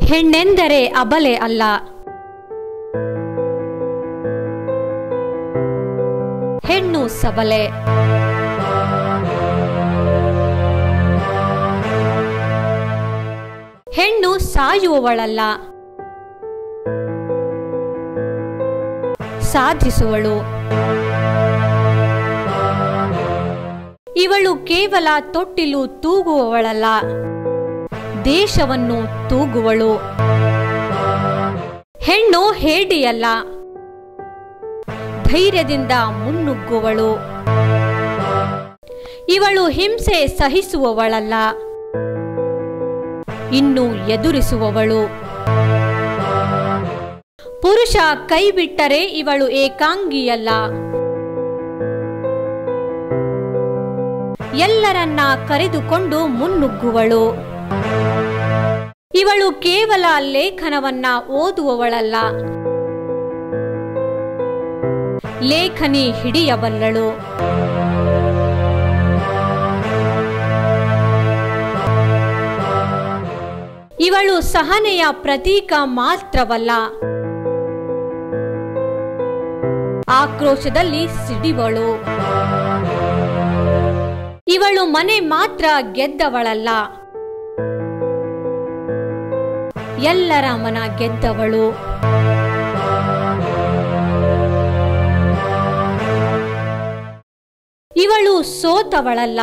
ಹೆಣ್ಣೆಂದರೆ ಅಬಲೆ ಅಲ್ಲ ಹೆಣ್ಣು ಸಬಲೆ ಹೆಣ್ಣು ಸಾಯುವವಳಲ್ಲ ಸಾಧಿಸುವಳು ಇವಳು ಕೇವಲ ತೊಟ್ಟಿಲು ತೂಗುವವಳಲ್ಲ ದೇಶವನ್ನು ತೂಗುವಳು ಹೆಣ್ಣು ಹೇಡಿಯಲ್ಲ ಧೈರ್ಯದಿಂದ ಮುನ್ನುಗ್ಗುವಳು ಇವಳು ಹಿಂಸೆ ಸಹಿಸುವವಳಲ್ಲ ಇನ್ನು ಎದುರಿಸುವವಳು ಪುರುಷ ಕೈ ಬಿಟ್ಟರೆ ಇವಳು ಏಕಾಂಗಿಯಲ್ಲ ಎಲ್ಲರನ್ನ ಕರೆದುಕೊಂಡು ಮುನ್ನುಗ್ಗುವಳು ಇವಳು ಕೇವಲ ಲೇಖನವನ್ನ ಓದುವವಳಲ್ಲ ಲೇಖನಿ ಹಿಡಿಯಬಲ್ಲಳು ಇವಳು ಸಹನೆಯ ಪ್ರತೀಕ ಮಾತ್ರವಲ್ಲ ಆಕ್ರೋಶದಲ್ಲಿ ಸಿಡಿವಳು ಇವಳು ಮನೆ ಮಾತ್ರ ಗೆದ್ದವಳಲ್ಲ ಎಲ್ಲರ ಮನ ಗೆದ್ದವಳು ಇವಳು ಸೋತವಳಲ್ಲ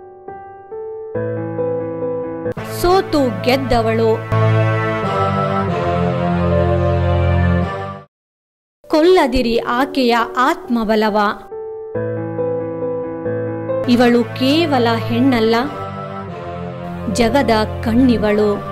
ಸೋತು ಗೆದ್ದವಳು ಕೊಲ್ಲದಿರಿ ಆಕೆಯ ಆತ್ಮಬಲವ ಇವಳು ಕೇವಲ ಹೆಣ್ಣಲ್ಲ ಜಗದ ಕಣ್ಣಿವಳು